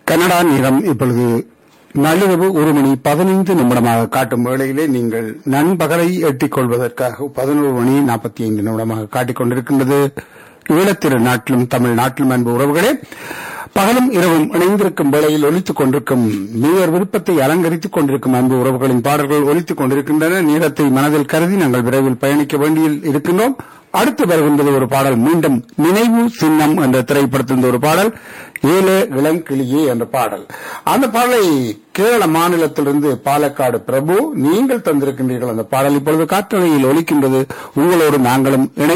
Canada நேரம் இப்பொழுது நள்ளிரவு ஒரு மணி பதினைந்து நிமிடமாக காட்டும் வேளையிலே நீங்கள் நண்பகலை எட்டிக் கொள்வதற்காக பதினோரு மணி நாற்பத்தி ஐந்து நிமிடமாக காட்டிக் கொண்டிருக்கின்றது ஈழத்திரு நாட்டிலும் தமிழ் நாட்டிலும் அன்பு உறவுகளே பகலும் இரவும் இணைந்திருக்கும் வேளையில் ஒலித்துக் கொண்டிருக்கும் நீர் விருப்பத்தை அலங்கரித்துக் கொண்டிருக்கும் அன்பு உறவுகளின் பாடல்கள் ஒலித்துக் கொண்டிருக்கின்றன நேரத்தை மனதில் கருதி நாங்கள் விரைவில் பயணிக்க வேண்டியில் இருக்கின்றோம் அடுத்து வருகின்றது ஒரு பாடல் மீண்டும் நினைவு சின்னம் என்ற திரைப்படத்திலிருந்து ஒரு பாடல் ஏழே இளங்கிளியே என்ற பாடல் அந்த பாடலை கேரள மாநிலத்திலிருந்து பாலக்காடு பிரபு நீங்கள் தந்திருக்கின்றீர்கள் அந்த பாடல் இப்பொழுது காற்றலையில் ஒலிக்கின்றது உங்களோடு நாங்களும் இணை